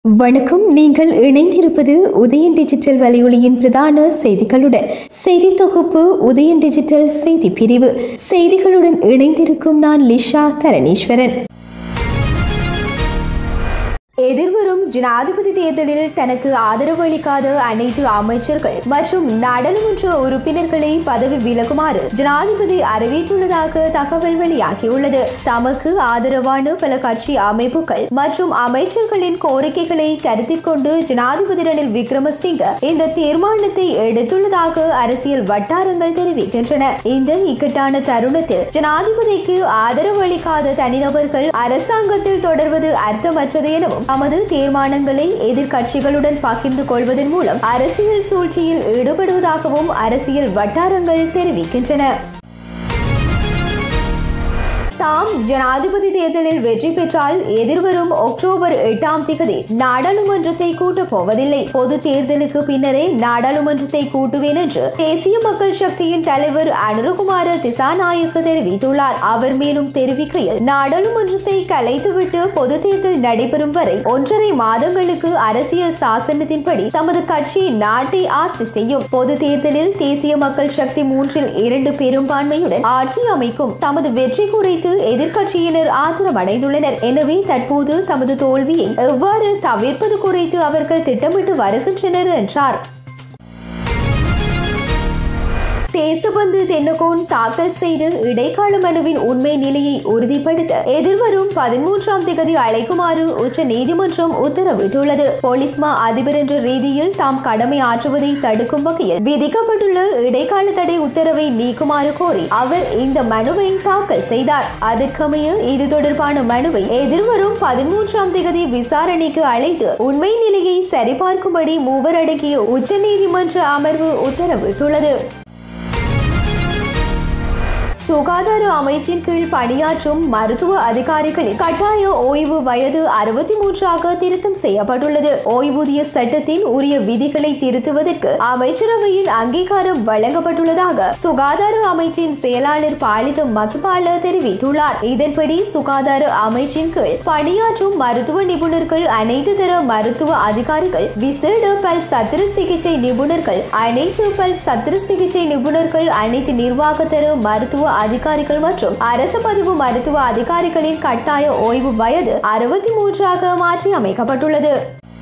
வணக்கம் நீங்கள் இணைந்திருப்பது உதயன் டிஜிட்டல் வலையொலியின் பிரதான செய்திகளுடன் செய்தி தொகுப்பு உதயன் டிஜிட்டல் செய்தி பிரிவு செய்திகளுடன் இணைந்திருக்கும் நான் லிஷா தரணீஸ்வரன் எதிர்வரும் ஜனாதிபதி தேர்தலில் தனக்கு ஆதரவு அளிக்காத அனைத்து அமைச்சர்கள் மற்றும் நாடாளுமன்ற உறுப்பினர்களை பதவி விலகுமாறு ஜனாதிபதி அறிவித்துள்ளதாக தகவல் வெளியாகியுள்ளது தமக்கு ஆதரவான பல கட்சி அமைப்புகள் மற்றும் அமைச்சர்களின் கோரிக்கைகளை கருத்தில் கொண்டு ஜனாதிபதி ரணில் விக்ரமசிங்க இந்த தீர்மானத்தை எடுத்துள்ளதாக அரசியல் வட்டாரங்கள் தெரிவிக்கின்றன இந்த இக்கட்டான தருணத்தில் ஜனாதிபதிக்கு ஆதரவு அளிக்காத தனிநபர்கள் அரசாங்கத்தில் தொடர்வது அர்த்தமற்றது எனவும் தமது தீர்மானங்களை எதிர்க்கட்சிகளுடன் பகிர்ந்து கொள்வதன் மூலம் அரசியல் சூழ்ச்சியில் ஈடுபடுவதாகவும் அரசியல் வட்டாரங்கள் தெரிவிக்கின்றன தாம் ஜனாதிபதி தேர்தலில் வெற்றி பெற்றால் எதிர்வரும் அக்டோபர் எட்டாம் தேதி நாடாளுமன்றத்தை கூட்டப் போவதில்லை பொது தேர்தலுக்கு பின்னரே நாடாளுமன்றத்தை கூட்டுவேன் என்று தேசிய மக்கள் சக்தியின் தலைவர் அனுரகுமார திசாநாயக்க தெரிவித்துள்ளார் அவர் மேலும் தெரிவிக்கையில் நாடாளுமன்றத்தை கலைத்துவிட்டு பொது தேர்தல் நடைபெறும் வரை ஒன்றரை மாதங்களுக்கு அரசியல் சாசனத்தின்படி தமது கட்சி நாட்டை ஆட்சி செய்யும் பொது தேர்தலில் தேசிய மக்கள் சக்தி மூன்றில் இரண்டு பெரும்பான்மையுடன் ஆட்சி அமைக்கும் தமது வெற்றி குறித்து எதிர்க்கட்சியினர் ஆத்திரமடைந்துள்ளனர் எனவே தற்போது தமது தோல்வியை எவ்வாறு தவிர்ப்பது குறித்து அவர்கள் திட்டமிட்டு வருகின்றனர் என்றார் தேசபந்து தென்னகோன் தாக்கல் செய்த இடைக்கால மனுவின் உண்மை நிலையை உறுதிப்படுத்த எதிர்வரும் பதிமூன்றாம் திகதி அழைக்குமாறு உச்ச நீதிமன்றம் உத்தரவிட்டுள்ளது போலீஸ்மா அதிபர் என்ற ரீதியில் தாம் கடமை ஆற்றுவதை தடுக்கும் வகையில் விதிக்கப்பட்டுள்ள இடைக்கால தடை உத்தரவை நீக்குமாறு கோரி அவர் இந்த மனுவை தாக்கல் செய்தார் அதற்கமைய இது தொடர்பான மனுவை எதிர்வரும் பதிமூன்றாம் திகதி விசாரணைக்கு அழைத்து உண்மை நிலையை சரிபார்க்கும்படி மூவர் அடங்கிய உச்சநீதிமன்ற அமர்வு உத்தரவிட்டுள்ளது சுகாதார அமைச்சின் கீழ் பணியாற்றும் மருத்துவ அதிகாரிகளின் கட்டாய ஓய்வு வயது அறுபத்தி மூன்றாக திருத்தம் செய்யப்பட்டுள்ளது ஓய்வூதிய சட்டத்தின் உரிய விதிகளை திருத்துவதற்கு அமைச்சரவையின் அங்கீகாரம் வழங்கப்பட்டுள்ளதாக சுகாதார அமைச்சின் செயலாளர் பாலித மகிபால தெரிவித்துள்ளார் இதன்படி சுகாதார அமைச்சின் கீழ் பணியாற்றும் மருத்துவ நிபுணர்கள் அனைத்து தர மருத்துவ அதிகாரிகள் விசேட பல் சத்திர சிகிச்சை நிபுணர்கள் அனைத்து பல் சத்திர சிகிச்சை நிபுணர்கள் அனைத்து நிர்வாக தர மருத்துவ அதிகாரிகள் மற்றும் அரசு பதிவு மருத்துவ அதிகாரிகளின் கட்டாய ஓய்வு வயது அறுபத்தி மூன்றாக மாற்றி அமைக்கப்பட்டுள்ளது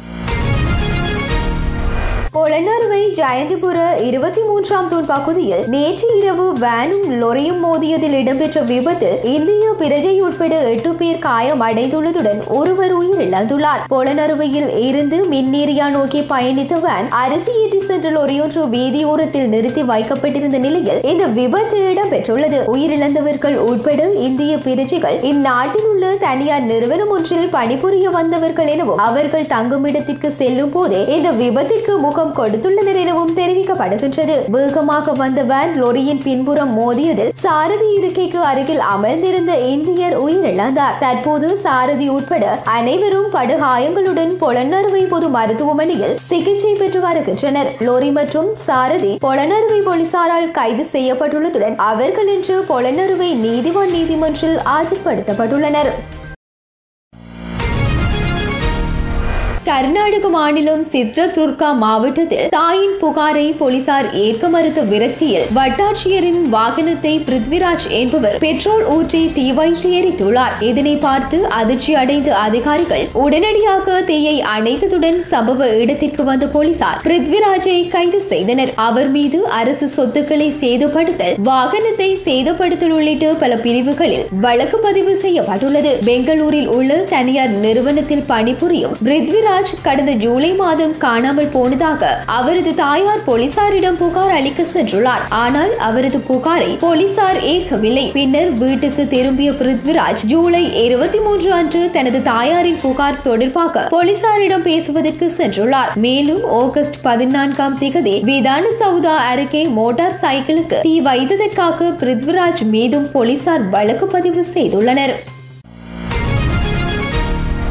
பொலனறுவை ஜெயந்திபுர இருபத்தி மூன்றாம் தூண் பகுதியில் நேற்று இரவு வேனும் லொரியும் மோதியதில் இடம்பெற்ற விபத்தில் இந்திய பிரஜை உட்பட எட்டு பேர் காயம் அடைந்துள்ளதுடன் ஒருவர் உயிரிழந்துள்ளார் பொலனறுவையில் இருந்து மின்னேரியா நோக்கி பயணித்த வேன் அரிசி ஏற்றி சென்ற லொரியொன்று வீதியோரத்தில் நிறுத்தி வைக்கப்பட்டிருந்த நிலையில் இந்த விபத்து இடம்பெற்றுள்ளது உயிரிழந்தவர்கள் உட்பட இந்திய பிரஜைகள் இந்நாட்டில் உள்ள தனியார் நிறுவனம் ஒன்றில் பணிபுரிய வந்தவர்கள் எனவும் அவர்கள் தங்குமிடத்திற்கு செல்லும் போதே இந்த விபத்திற்கு முகம் கொடுத்துள்ளனர் எனவும் தெரிவிக்கப்படுகின்றது வேகமாக வந்த வேன் லொரியின் பின்புறம் மோதியதில் சாரதி இருக்கைக்கு அருகில் அமர்ந்திருந்த இந்தியர் உயிரிழந்தார் தற்போது சாரதி உட்பட அனைவரும் படுகாயங்களுடன் பொலனறுவை பொது மருத்துவமனையில் சிகிச்சை பெற்று வருகின்றனர் லோரி மற்றும் சாரதி பொலனறுவை போலீசாரால் கைது செய்யப்பட்டுள்ளதுடன் அவர்கள் இன்று பொலனறுவை நீதிவான் நீதிமன்றில் ஆஜர்படுத்தப்பட்டுள்ளனர் கர்நாடக மாநிலம் சித்ரதுர்கா மாவட்டத்தில் தாயின் புகாரை போலீசார் ஏற்க மறுத்த விரக்தியில் வட்டாட்சியரின் வாகனத்தை பிருத்விராஜ் என்பவர் பெட்ரோல் ஊற்றி தீ வைத்து எரித்துள்ளார் இதனை பார்த்து அதிர்ச்சி அடைந்த அதிகாரிகள் உடனடியாக தீயை அணைத்ததுடன் சம்பவ இடத்திற்கு வந்த போலீசார் பிருத்விராஜை கைது செய்தனர் அவர் மீது அரசு சொத்துக்களை சேதப்படுத்தல் வாகனத்தை சேதப்படுத்தல் உள்ளிட்ட பல பிரிவுகளில் வழக்கு பதிவு செய்யப்பட்டுள்ளது பெங்களூரில் உள்ள தனியார் நிறுவனத்தில் பணிபுரியும் பிருத்விராஜ் ராஜ் கடந்த ஜூலை மாதம் காணாமல் போனதாக அவரது தாயார் போலீசாரிடம் புகார் அளிக்க சென்றுள்ளார் ஆனால் அவரது புகாரை போலீசார் ஏற்கவில்லை பின்னர் வீட்டுக்கு திரும்பிய பிருத்விராஜ் ஜூலை இருபத்தி மூன்று அன்று தனது தாயாரின் புகார் தொடர்பாக போலீசாரிடம் பேசுவதற்கு சென்றுள்ளார் மேலும் ஆகஸ்ட் பதினான்காம் திகதி விதான சவுதா அருகே மோட்டார் சைக்கிளுக்கு தீ வைத்ததற்காக பிருத்விராஜ் மீதும் போலீசார் வழக்கு பதிவு செய்துள்ளனர்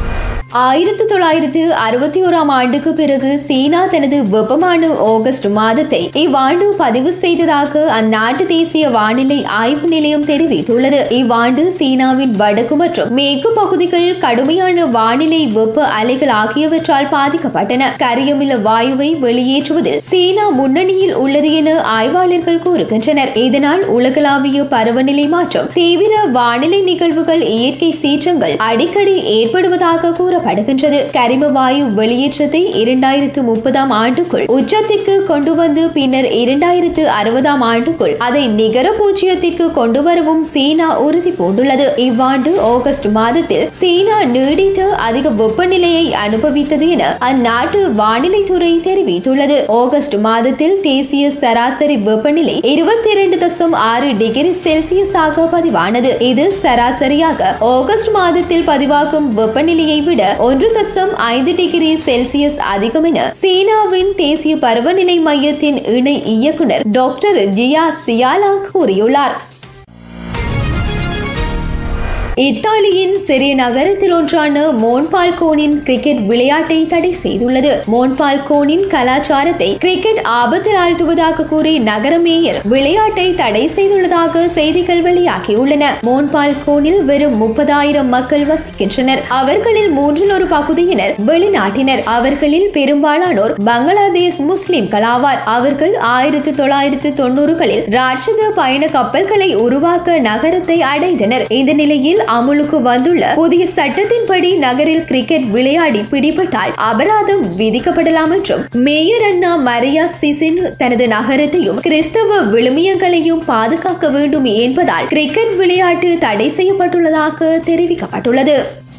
ஆயிரத்தி தொள்ளாயிரத்து அறுபத்தி ஓராம் ஆண்டுக்கு பிறகு சீனா தனது வெப்பமான ஆகஸ்ட் மாதத்தை இவ்வாண்டு பதிவு செய்ததாக அந்நாட்டு தேசிய வானிலை ஆய்வு நிலையம் தெரிவித்துள்ளது இவ்வாண்டு சீனாவின் வடக்கு மற்றும் மேற்கு பகுதிகள் கடுமையான வானிலை வெப்ப அலைகள் ஆகியவற்றால் பாதிக்கப்பட்டன கரியமில வாயுவை வெளியேற்றுவதில் சீனா முன்னணியில் உள்ளது என ஆய்வாளர்கள் கூறுகின்றனர் இதனால் உலகளாவிய பருவநிலை மாற்றம் தீவிர வானிலை நிகழ்வுகள் இயற்கை சீற்றங்கள் அடிக்கடி ஏற்படுவதாக கூறப்படுகின்றது கரிம வாயு வெளியேற்றத்தை இரண்டாயிரத்து முப்பதாம் ஆண்டுக்குள் உச்சத்திற்கு கொண்டு வந்து பின்னர் இரண்டாயிரத்து அறுபதாம் ஆண்டுக்குள் அதை நிகர பூஜ்ஜியத்திற்கு கொண்டு வரவும் சீனா உறுதி பூண்டுள்ளது இவ்வாண்டு ஆகஸ்ட் மாதத்தில் சீனா நீடித்த அதிக வெப்பநிலையை அனுபவித்தது என அந்நாட்டு வானிலை துறை தெரிவித்துள்ளது ஆகஸ்ட் மாதத்தில் தேசிய சராசரி வெப்பநிலை இருபத்தி இரண்டு தசம் ஆறு டிகிரி செல்சியஸாக பதிவானது இது சராசரியாக ஆகஸ்ட் மாதத்தில் பதிவாகும் வெப்பநிலையை விட ஒன்று தசம் ஐந்து டிகிரி செல்சியஸ் அதிகம் என சீனாவின் தேசிய பருவநிலை மையத்தின் இணை இயக்குனர் டாக்டர் ஜியா சியாலாங் கூறியுள்ளார் இத்தாலியின் சிறிய நகரத்தில் ஒன்றான மோன்பால்கோனின் கிரிக்கெட் விளையாட்டை தடை செய்துள்ளது மோன்பால்கோனின் கலாச்சாரத்தை கிரிக்கெட் ஆபத்தில் ஆழ்த்துவதாக கூறி நகர மேயர் விளையாட்டை தடை செய்துள்ளதாக செய்திகள் வெளியாகியுள்ளன மோன்பால்கோனில் வெறும் முப்பதாயிரம் மக்கள் வசிக்கின்றனர் அவர்களில் மூன்றில் ஒரு பகுதியினர் வெளிநாட்டினர் அவர்களில் பெரும்பாலானோர் பங்களாதேஷ் முஸ்லிம்கள் ஆவார் அவர்கள் ஆயிரத்தி தொள்ளாயிரத்து தொண்ணூறுகளில் ராட்சத பயண கப்பல்களை உருவாக்க நகரத்தை அடைந்தனர் இந்த நிலையில் அமுலுக்கு வந்துள்ள புதிய சட்டத்தின்படி நகரில் கிரிக்கெட் விளையாடி பிடிபட்டால் அபராதம் விதிக்கப்படலாம் என்றும் மேயர் அண்ணா மரியா சிசின் தனது நகரத்தையும் கிறிஸ்தவ விழுமியங்களையும் பாதுகாக்க வேண்டும் என்பதால் கிரிக்கெட் விளையாட்டு தடை செய்யப்பட்டுள்ளதாக தெரிவிக்கப்பட்டுள்ளது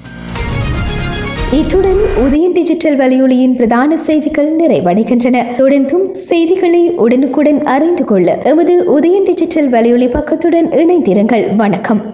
இத்துடன் உதயன் டிஜிட்டல் வலையொலியின் பிரதான செய்திகள் நிறைவடைகின்றன தொடர்ந்தும் செய்திகளை உடனுக்குடன் அறிந்து கொள்ள எமது உதயன் டிஜிட்டல் வலையொலி பக்கத்துடன் இணைந்திருங்கள் வணக்கம்